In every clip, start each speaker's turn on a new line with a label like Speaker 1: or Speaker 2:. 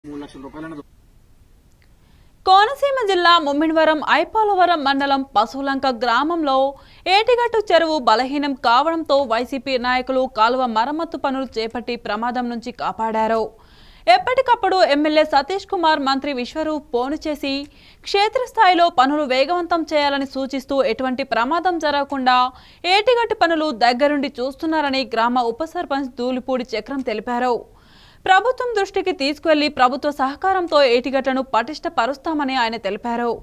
Speaker 1: మూడు లక్షల రూపాయలైన
Speaker 2: కోనసీమ జిల్లా ముమ్మిడివరం ఐపాలవరం మండలం పశువులంక గ్రామంలో ఏటిగట్టు చెరువు బలహీనం కావడంతో వైసీపీ నాయకులు కాలువ మరమ్మతు పనులు చేపట్టి ప్రమాదం నుంచి కాపాడారు ఎప్పటికప్పుడు ఎమ్మెల్యే సతీష్ కుమార్ మంత్రి విశ్వరూప్ ఫోను చేసి క్షేత్రస్థాయిలో పనులు వేగవంతం చేయాలని సూచిస్తూ ఎటువంటి ప్రమాదం జరగకుండా ఏటిగట్టు పనులు దగ్గరుండి చూస్తున్నారని గ్రామ ఉప సర్పంచ్ దూలిపూడి చక్రం తెలిపారు ప్రభుత్వం దృష్టికి తీసుకువెళ్లి ప్రభుత్వ సహకారంతో ఏటిగట్టను పటిష్టపరుస్తామని ఆయన తెలిపారు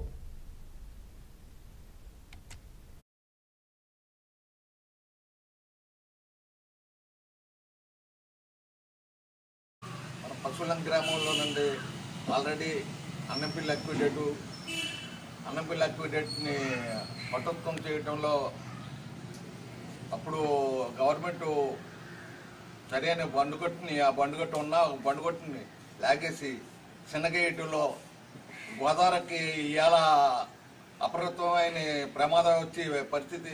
Speaker 3: మన పశువులం గ్రామంలో నుండి ఆల్రెడీ అన్నంపిల్లి అక్విడేటు అన్నంపిల్లి అక్విడేట్ని పటోత్వం చేయటంలో అప్పుడు గవర్నమెంట్ సరైన బండుగట్టుని ఆ బండుగట్టు ఉన్న ఒక బండుగట్టుని లాగేసి చిన్నగేటులో గోదావరికి ఇవాళ అప్రమత్తమైన ప్రమాదం వచ్చి పరిస్థితి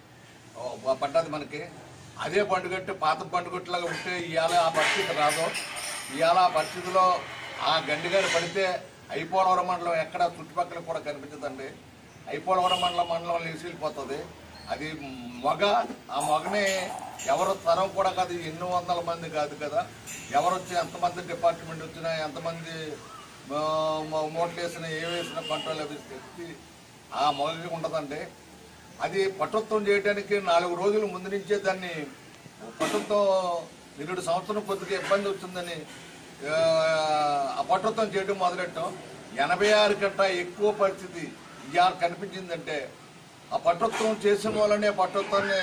Speaker 3: ఓ, పడ్డది మనకి అదే బండుగట్టు పాత బండుగట్టులాగా ఉంటే ఇవాళ ఆ పరిస్థితి రాదు ఇవాళ ఆ పరిస్థితిలో ఆ గండిగారు పడితే ఐపోలవరం మండలం ఎక్కడ చుట్టుపక్కల కూడా కనిపించదండి ఐపోలవరం మండలం మండలం లేచిపోతుంది అది మొగ ఆ మొగని ఎవరు తరం కూడా కాదు ఎన్నో వందల మంది కాదు కదా ఎవరు వచ్చి ఎంతమంది డిపార్ట్మెంట్ వచ్చినా ఎంతమంది ఆ, మ- మోట్లు వేసినా ఏ వేసినా కంట్రోల్ లభిస్తే ఆ మొగకి ఉండదండి అది పటుత్వం చేయడానికి నాలుగు రోజుల ముందు నుంచే దాన్ని పటుత్వం నిరుడు సంవత్సరం కొద్దిగా ఇబ్బంది వచ్చిందని ఆ, ఆ పటుత్వం చేయడం మొదలెట్టాం ఎనభై ఆరు కంట ఎక్కువ పరిస్థితి ఇవాళ కనిపించిందంటే ఆ పటుత్వం చేసిన వాళ్ళనే పటుత్వాన్ని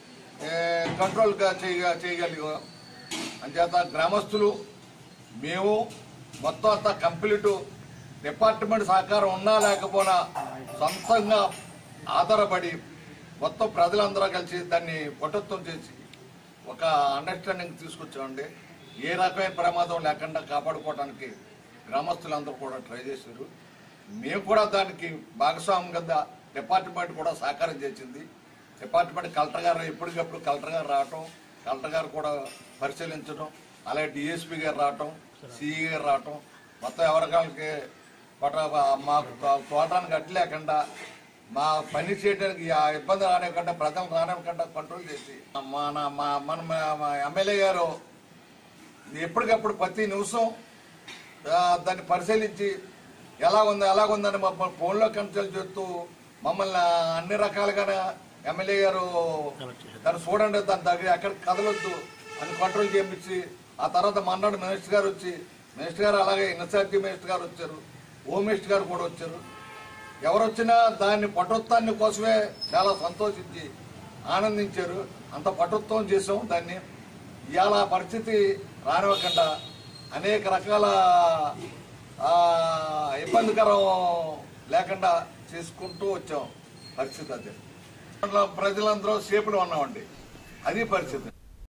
Speaker 3: కంట్రోల్గా చేయగా చేయగలిగాం అంచేత గ్రామస్తులు మేము మొత్తం అంతా కంప్లీట్ డిపార్ట్మెంట్ సహకారం ఉన్నా లేకపోయినా సొంతంగా ఆధారపడి మొత్తం ప్రజలందరూ కలిసి దాన్ని పటుత్వం చేసి ఒక అండర్స్టాండింగ్ తీసుకొచ్చామండి ఏ రకమైన ప్రమాదం లేకుండా కాపాడుకోవడానికి గ్రామస్తులందరూ కూడా ట్రై చేశారు మేము కూడా దానికి భాగస్వామ్యం కింద డిపార్ట్మెంట్ కూడా సహకారం చేసింది డిపార్ట్మెంట్ కలెక్టర్ గారు ఎప్పటికప్పుడు కలెక్టర్ గారు రావటం కలెక్టర్ గారు కూడా పరిశీలించడం అలాగే డిఎస్పీ గారు రావటం సిఈ గారు రావటం మొత్తం ఎవరికాలకి పట మాకు తోటానికి అడ్డు లేకుండా మా పని చేయడానికి ఆ ఇబ్బంది రానివ్వకుండా ప్రజలు రానివ్వకుండా కంట్రోల్ చేసి మన మా మన మా ఎమ్మెల్యే గారు ఎప్పటికప్పుడు ప్రతి నిమిషం ఆ, దాన్ని పరిశీలించి ఎలా ఉంది ఎలా ఉందని మా ఫోన్లో కన్సల్ట్ చేస్తూ మమ్మల్ని అన్ని రకాలుగా ఎమ్మెల్యే గారు దాన్ని చూడండి దాని దగ్గర ఎక్కడ కదలొద్దు అని కంట్రోల్ చేయించి ఆ తర్వాత మన్నాడు మినిస్టర్ గారు వచ్చి మినిస్టర్ గారు అలాగే ఇన్ఛార్జి మినిస్టర్ గారు వచ్చారు హోమ్ మినిస్టర్ గారు కూడా వచ్చారు ఎవరు వచ్చినా దాన్ని పటుత్వాన్ని కోసమే చాలా సంతోషించి ఆనందించారు అంత పటుత్వం చేసాం దాన్ని ఇవాళ ఆ పరిస్థితి రానివ్వకుండా అనేక రకాల ఆ, ఇబ్బందికరం లేకుండా చేసుకుంటూ వచ్చాం పరిస్థితి అది ప్రజలందరూ సేపులు ఉన్నామండి అది పరిస్థితి